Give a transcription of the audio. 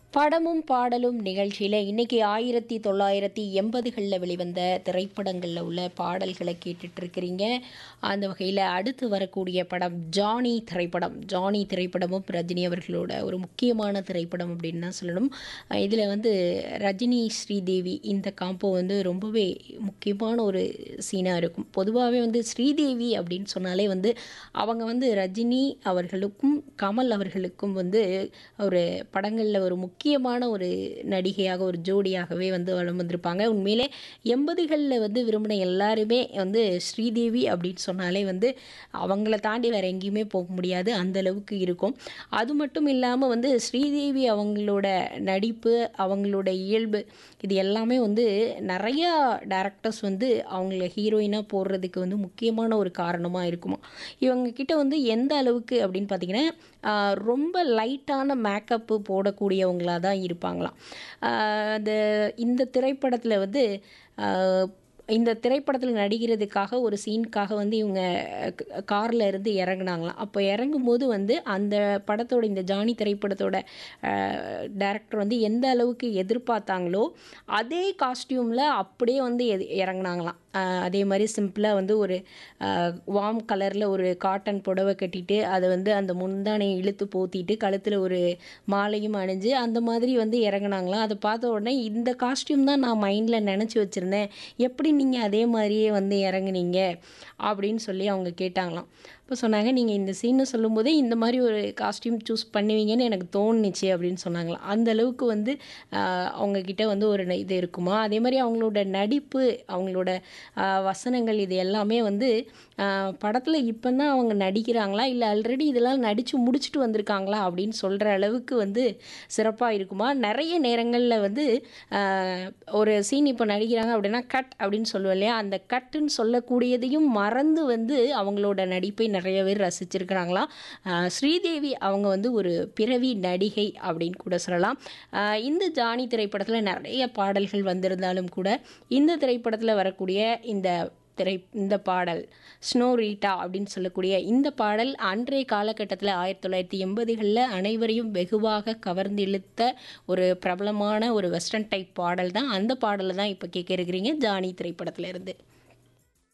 படமும் பாடலும் நிகழ்ச்சியில் இன்னைக்கு ஆயிரத்தி தொள்ளாயிரத்தி எண்பதுகளில் வெளிவந்த திரைப்படங்களில் உள்ள பாடல்களை கேட்டுட்டு இருக்கிறீங்க அந்த வகையில் அடுத்து வரக்கூடிய படம் ஜானி திரைப்படம் ஜானி திரைப்படமும் ரஜினி அவர்களோட ஒரு முக்கியமான திரைப்படம் அப்படின்னு தான் சொல்லணும் இதில் வந்து ரஜினி ஸ்ரீதேவி இந்த காம்போ வந்து ரொம்பவே முக்கியமான ஒரு சீனாக இருக்கும் பொதுவாகவே வந்து ஸ்ரீதேவி அப்படின்னு சொன்னாலே வந்து அவங்க வந்து ரஜினி அவர்களுக்கும் கமல் அவர்களுக்கும் வந்து ஒரு படங்களில் ஒரு முக்கியமான ஒரு நடிகையாக ஒரு ஜோடியாகவே வந்து வளம் வந்திருப்பாங்க உண்மையிலே எண்பதுகளில் வந்து விரும்பின எல்லாருமே வந்து ஸ்ரீதேவி அப்படின்னு சொன்னாலே வந்து அவங்கள தாண்டி வேறு எங்கேயுமே போக முடியாது அந்த அளவுக்கு இருக்கும் அது மட்டும் இல்லாமல் வந்து ஸ்ரீதேவி அவங்களோட நடிப்பு அவங்களோட இயல்பு இது எல்லாமே வந்து நிறையா டேரக்டர்ஸ் வந்து அவங்கள ஹீரோயினாக போடுறதுக்கு வந்து முக்கியமான ஒரு காரணமாக இருக்குமா இவங்க கிட்ட வந்து எந்த அளவுக்கு அப்படின்னு பார்த்தீங்கன்னா ஆஹ் ரொம்ப லைட்டான மேக்கப்பு போடக்கூடியவங்களாக தான் இருப்பாங்களாம் ஆஹ் அந்த இந்த திரைப்படத்தில் வந்து ஆஹ் இந்த திரைப்படத்தில் நடிக்கிறதுக்காக ஒரு சீனுக்காக வந்து இவங்க காரில் இருந்து இறங்குனாங்களாம் அப்போ இறங்கும்போது வந்து அந்த படத்தோட இந்த ஜானி திரைப்படத்தோட டேரக்டர் வந்து எந்த அளவுக்கு எதிர்பார்த்தாங்களோ அதே காஸ்டியூமில் அப்படியே வந்து எது இறங்குனாங்களாம் ஆஹ் அதே மாதிரி சிம்பிளாக வந்து ஒரு வார்ம் கலரில் ஒரு காட்டன் புடவை கட்டிட்டு அதை வந்து அந்த முந்தானையை இழுத்து போத்திட்டு கழுத்தில் ஒரு மாலையும் அணிஞ்சு அந்த மாதிரி வந்து இறங்குனாங்களாம் அதை பார்த்த உடனே இந்த காஸ்டியூம் தான் நான் மைண்டில் நினச்சி வச்சுருந்தேன் எப்படி நீங்கள் அதே மாதிரியே வந்து இறங்குனீங்க அப்படின்னு சொல்லி அவங்க கேட்டாங்களாம் இப்போ சொன்னாங்க நீங்கள் இந்த சீனை சொல்லும்போதே இந்த மாதிரி ஒரு காஸ்டியூம் சூஸ் பண்ணுவீங்கன்னு எனக்கு தோணுச்சு அப்படின்னு சொன்னாங்களாம் அந்த அளவுக்கு வந்து ஆஹ் அவங்கக்கிட்ட வந்து ஒரு ந- இது இருக்குமா அதே மாதிரி அவங்களோட நடிப்பு அவங்களோட ஆஹ் வசனங்கள் இது எல்லாமே வந்து படத்தில் இப்போ தான் அவங்க நடிக்கிறாங்களா இல்லை ஆல்ரெடி இதெல்லாம் நடித்து முடிச்சுட்டு வந்திருக்காங்களா அப்படின்னு சொல்கிற அளவுக்கு வந்து சிறப்பாக இருக்குமா நிறைய நேரங்களில் வந்து ஆஹ் ஒரு சீன் இப்போ நடிக்கிறாங்க அப்படின்னா கட் அப்படின்னு சொல்லுவோம் இல்லையா அந்த கட்டுன்னு சொல்லக்கூடியதையும் மறந்து வந்து அவங்களோட நடிப்பை நிறைய பேர் ரசிச்சிருக்கிறாங்களாம் ஆஹ் ஸ்ரீதேவி அவங்க வந்து ஒரு பிறவி நடிகை அப்படின்னு கூட சொல்லலாம் ஆஹ் இந்த ஜானி திரைப்படத்தில் நிறைய பாடல்கள் வந்திருந்தாலும் கூட இந்த திரைப்படத்தில் வரக்கூடிய இந்த திரை இந்த பாடல் ஸ்னோ ரீட்டா அப்படின்னு சொல்லக்கூடிய இந்த பாடல் அன்றைய காலகட்டத்தில் ஆயிரத்தி தொள்ளாயிரத்தி எண்பதுகளில் அனைவரையும் வெகுவாக கவர்ந்து இழுத்த ஒரு பிரபலமான ஒரு வெஸ்டர்ன் டைப் பாடல் தான் அந்த பாடலை தான் இப்போ கேட்க இருக்கிறீங்க ஜானி திரைப்படத்துல இருந்து